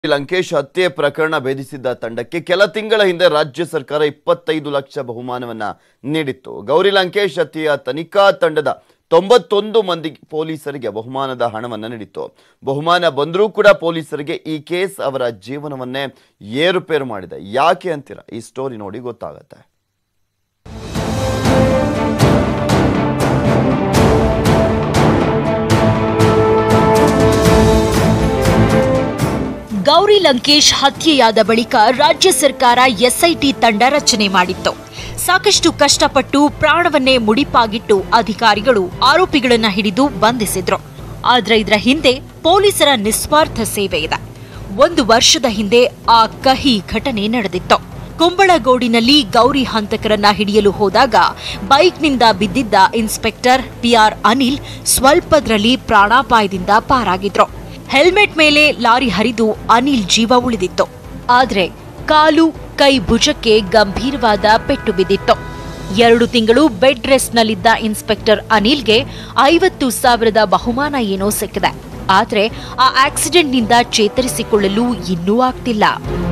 ಲಂಕೇಶ್ ಹತ್ಯೆ ಪ್ರಕರಣ ಭೇದಿಸಿದ್ದ ತಂಡಕ್ಕೆ ಕೆಲ ತಿಂಗಳ ಹಿಂದೆ ರಾಜ್ಯ ಸರ್ಕಾರ ಇಪ್ಪತ್ತೈದು ಲಕ್ಷ ಬಹುಮಾನವನ್ನ ನೀಡಿತ್ತು ಗೌರಿ ಲಂಕೇಶ್ ಹತ್ಯೆಯ ತನಿಖಾ ತಂಡದ ತೊಂಬತ್ತೊಂದು ಮಂದಿ ಪೊಲೀಸರಿಗೆ ಬಹುಮಾನದ ಹಣವನ್ನು ನೀಡಿತ್ತು ಬಹುಮಾನ ಬಂದರೂ ಕೂಡ ಪೊಲೀಸರಿಗೆ ಈ ಕೇಸ್ ಅವರ ಜೀವನವನ್ನೇ ಏರುಪೇರು ಮಾಡಿದೆ ಯಾಕೆ ಅಂತೀರಾ ಈ ಸ್ಟೋರಿ ನೋಡಿ ಗೊತ್ತಾಗತ್ತೆ ಗೌರಿ ಲಂಕೇಶ್ ಹತ್ಯೆಯಾದ ಬಳಿಕ ರಾಜ್ಯ ಸರ್ಕಾರ ಎಸ್ಐಟಿ ತಂಡ ರಚನೆ ಮಾಡಿತ್ತು ಸಾಕಷ್ಟು ಕಷ್ಟಪಟ್ಟು ಪ್ರಾಣವನ್ನೇ ಮುಡಿಪಾಗಿಟ್ಟು ಅಧಿಕಾರಿಗಳು ಆರೋಪಿಗಳನ್ನ ಹಿಡಿದು ಬಂಧಿಸಿದ್ರು ಆದ್ರೆ ಇದರ ಹಿಂದೆ ಪೊಲೀಸರ ನಿಸ್ವಾರ್ಥ ಸೇವೆ ಇದೆ ಒಂದು ವರ್ಷದ ಹಿಂದೆ ಆ ಕಹಿ ಘಟನೆ ನಡೆದಿತ್ತು ಕುಂಬಳಗೋಡಿನಲ್ಲಿ ಗೌರಿ ಹಂತಕರನ್ನ ಹಿಡಿಯಲು ಹೋದಾಗ ಬೈಕ್ನಿಂದ ಬಿದ್ದಿದ್ದ ಇನ್ಸ್ಪೆಕ್ಟರ್ ಪಿಆರ್ ಅನಿಲ್ ಸ್ವಲ್ಪದ್ರಲ್ಲಿ ಪ್ರಾಣಾಪಾಯದಿಂದ ಪಾರಾಗಿದ್ರು ಹೆಲ್ಮೆಟ್ ಮೇಲೆ ಲಾರಿ ಹರಿದು ಅನಿಲ್ ಜೀವ ಉಳಿದಿತ್ತು ಆದ್ರೆ ಕಾಲು ಕೈ ಭುಜಕ್ಕೆ ಗಂಭೀರವಾದ ಪೆಟ್ಟು ಬಿದ್ದಿತ್ತು ಎರಡು ತಿಂಗಳು ಬೆಡ್ ರೆಸ್ಟ್ನಲ್ಲಿದ್ದ ಇನ್ಸ್ಪೆಕ್ಟರ್ ಅನಿಲ್ಗೆ ಐವತ್ತು ಸಾವಿರದ ಬಹುಮಾನ ಏನೋ ಸಿಕ್ಕಿದೆ ಆದ್ರೆ ಆ ಆಕ್ಸಿಡೆಂಟ್ನಿಂದ ಚೇತರಿಸಿಕೊಳ್ಳಲು ಇನ್ನೂ ಆಗ್ತಿಲ್ಲ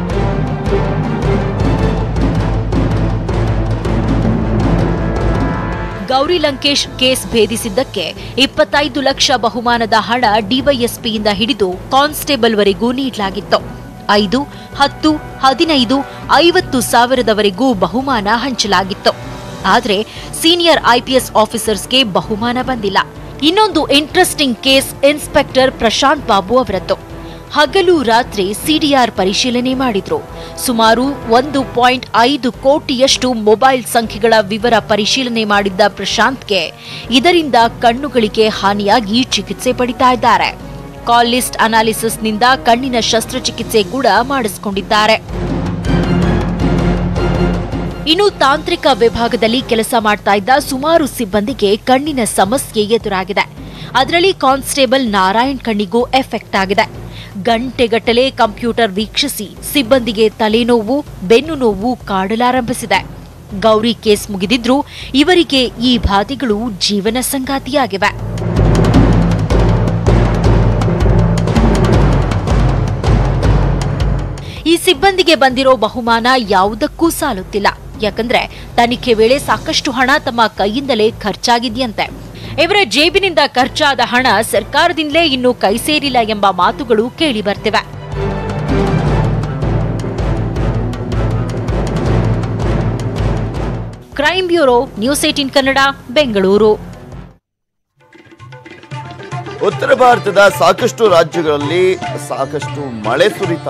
ಗೌರಿ ಲಂಕೇಶ್ ಕೇಸ್ ಭೇದಿಸಿದ್ದಕ್ಕೆ ಇಪ್ಪತ್ತೈದು ಲಕ್ಷ ಬಹುಮಾನದ ಹಣ ಡಿವೈಎಸ್ಪಿಯಿಂದ ಹಿಡಿದು ಕಾನ್ಸ್ಟೇಬಲ್ವರೆಗೂ ನೀಡಲಾಗಿತ್ತು ಐದು ಹತ್ತು ಹದಿನೈದು ಐವತ್ತು ಸಾವಿರದವರೆಗೂ ಬಹುಮಾನ ಹಂಚಲಾಗಿತ್ತು ಆದರೆ ಸೀನಿಯರ್ ಐಪಿಎಸ್ ಆಫೀಸರ್ಸ್ಗೆ ಬಹುಮಾನ ಬಂದಿಲ್ಲ ಇನ್ನೊಂದು interesting case inspector Prashanth Babu ಅವರದ್ದು ಹಗಲು ರಾತ್ರಿ ಸಿಡಿಆರ್ ಪರಿಶೀಲನೆ ಮಾಡಿದ್ರು ಸುಮಾರು ಒಂದು ಪಾಯಿಂಟ್ ಐದು ಕೋಟಿಯಷ್ಟು ಮೊಬೈಲ್ ಸಂಖ್ಯೆಗಳ ವಿವರ ಪರಿಶೀಲನೆ ಮಾಡಿದ್ದ ಪ್ರಶಾಂತ್ಗೆ ಇದರಿಂದ ಕಣ್ಣುಗಳಿಗೆ ಹಾನಿಯಾಗಿ ಚಿಕಿತ್ಸೆ ಪಡಿತಾ ಇದ್ದಾರೆ ಕಾಲ್ ಲಿಸ್ಟ್ ಅನಾಲಿಸಿಸ್ನಿಂದ ಕಣ್ಣಿನ ಶಸ್ತ್ರಚಿಕಿತ್ಸೆ ಕೂಡ ಮಾಡಿಸಿಕೊಂಡಿದ್ದಾರೆ ಇನ್ನು ತಾಂತ್ರಿಕ ವಿಭಾಗದಲ್ಲಿ ಕೆಲಸ ಮಾಡ್ತಾ ಇದ್ದ ಸುಮಾರು ಸಿಬ್ಬಂದಿಗೆ ಕಣ್ಣಿನ ಸಮಸ್ಯೆ ಎದುರಾಗಿದೆ ಅದರಲ್ಲಿ ಕಾನ್ಸ್ಟೇಬಲ್ ನಾರಾಯಣ್ ಕಣ್ಣಿಗೂ ಎಫೆಕ್ಟ್ ಆಗಿದೆ ಗಂಟೆಗಟ್ಟಲೆ ಕಂಪ್ಯೂಟರ್ ವೀಕ್ಷಿಸಿ ಸಿಬ್ಬಂದಿಗೆ ತಲೆನೋವು ಬೆನ್ನು ನೋವು ಕಾಡಲಾರಂಭಿಸಿದೆ ಗೌರಿ ಕೇಸ್ ಮುಗಿದಿದ್ರೂ ಇವರಿಗೆ ಈ ಬಾಧೆಗಳು ಜೀವನ ಸಂಗಾತಿಯಾಗಿವೆ ಈ ಸಿಬ್ಬಂದಿಗೆ ಬಂದಿರೋ ಬಹುಮಾನ ಯಾವುದಕ್ಕೂ ಸಾಲುತ್ತಿಲ್ಲ ಯಾಕಂದ್ರೆ ತನಿಖೆ ವೇಳೆ ಸಾಕಷ್ಟು ಹಣ ತಮ್ಮ ಕೈಯಿಂದಲೇ ಖರ್ಚಾಗಿದೆಯಂತೆ ಇವರ ಜೇಬಿನಿಂದ ಖರ್ಚಾದ ಹಣ ಸರ್ಕಾರದಿಂದಲೇ ಇನ್ನೂ ಕೈ ಸೇರಿಲ್ಲ ಎಂಬ ಮಾತುಗಳು ಕೇಳಿ ಬರ್ತಿವೆ crime bureau news eighteen Kannada Bengaluru ಉತ್ತರ ಭಾರತದ ಸಾಕಷ್ಟು ರಾಜ್ಯಗಳಲ್ಲಿ ಸಾಕಷ್ಟು ಮಳೆ ಸುರಿತಾ